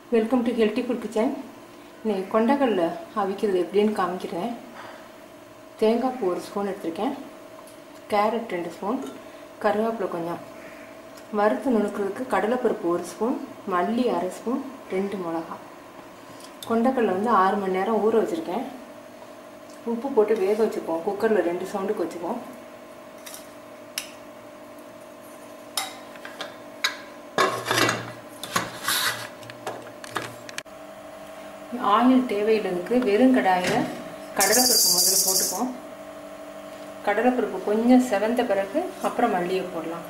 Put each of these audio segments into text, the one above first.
welcome to healthy food kitchen இன்னைக்கு கொண்டக்கடல அவிக்கிறது எப்படின்னு காமிக்கிறேன் தேங்காய் பூ ஒரு ஸ்பூன் எடுத்திருக்கேன் கேரட் ரெண்டு ஸ்பூன் கருவேப்பிலை கொஞ்சம் வறுத்து நுணுக்கிறதுக்கு கடலைப்பருப்பு ஒரு ஸ்பூன் மல்லி அரை ஸ்பூன் ரெண்டு மிளகா கொண்டக்கடலை வந்து ஆறு மணி நேரம் ஊற வச்சுருக்கேன் உப்பு போட்டு வேக வச்சுப்போம் குக்கரில் ரெண்டு சவுண்டுக்கு வச்சுப்போம் ஆயில் தேவையில்லதுக்கு வெறும் கடாயில் கடலைப்பருப்பு முதல்ல போட்டுப்போம் கடலைப்பருப்பு கொஞ்சம் செவந்த பிறகு அப்புறம் மல்லியை போடலாம்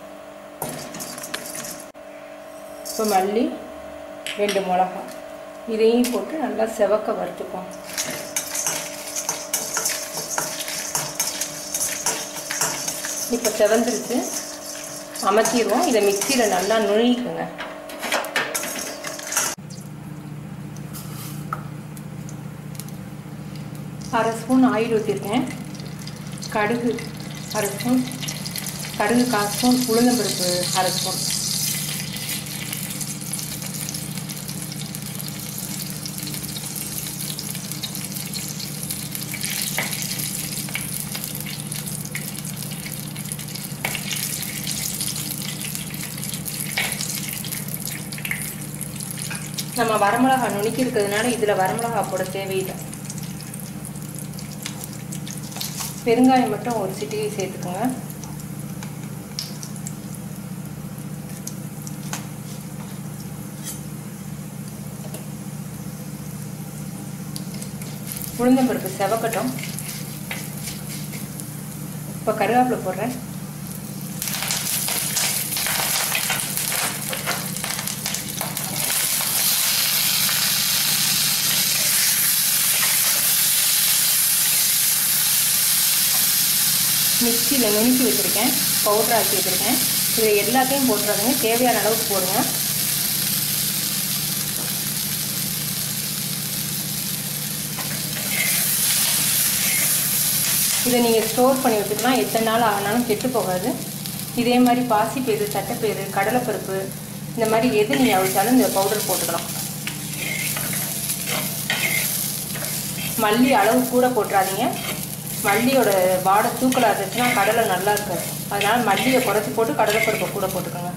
இப்போ மல்லி ரெண்டு மிளகா இதையும் போட்டு நல்லா செவக்க வறுத்துப்போம் இப்போ செவந்துருச்சு அமர்த்திடுவோம் இதை மிக்சியில் நல்லா நுழைக்குங்க அரை ஸ்பூன் ஆயில் ஊற்றிருக்கேன் கடுகு அரை ஸ்பூன் கடுகு கால் ஸ்பூன் உளுந்தம்பருப்பு அரை ஸ்பூன் நம்ம வரமிளகா நுணுக்கி இருக்கிறதுனால இதில் வரமிளகா போட தேவையில்லை பெருங்காயம் மட்டும் ஒரு சிட்டிகை சேர்த்துக்கோங்க உளுந்தம்பருப்பு செவக்கட்டும் இப்போ கருவேப்பிலை போடுறேன் மிக்சியில் நுணுக்கி வச்சுருக்கேன் பவுடர் ஆக்கி வச்சுருக்கேன் இதை எல்லாத்தையும் போட்டுறாதுங்க தேவையான அளவுக்கு போடுங்க இதை நீங்கள் ஸ்டோர் பண்ணி வச்சுக்கலாம் எத்தனை நாள் ஆனாலும் கெட்டு போகாது இதே மாதிரி பாசிப்பயிறு தட்டைப்பயிறு கடலைப்பருப்பு இந்த மாதிரி எது நீங்கள் அவிச்சாலும் இந்த பவுடர் போட்டுக்கலாம் மல்லி அளவு கூட போட்டுறாதீங்க மல்லியோட வாடை தூக்கலாக இருந்துச்சுன்னா கடலை நல்லா இருக்காது அதனால் மல்லியை குறைச்சி போட்டு கடலைப்பருப்பை கூட போட்டுக்கோங்க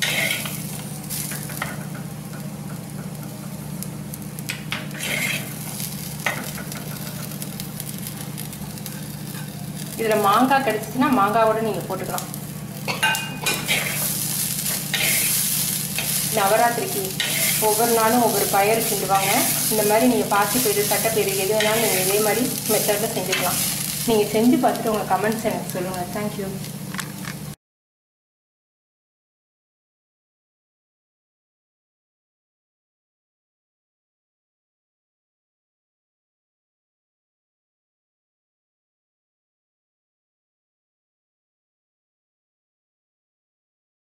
இதில் மாங்காய் கிடச்சிச்சின்னா மாங்காவோட நீங்கள் போட்டுக்கலாம் நவராத்திரிக்கு ஒவ்வொரு நாளும் ஒவ்வொரு பயர் கிண்டுவாங்க இந்த மாதிரி நீங்கள் பாசிப்பயிறு தட்டைப்பயிறு எது வேணாலும் நீங்கள் இதே மாதிரி மெத்தடில் செஞ்சுக்கலாம் நீங்கள் செஞ்சு பார்த்துட்டு உங்கள் கமெண்ட்ஸ் எனக்கு சொல்லுங்கள் தேங்க்யூ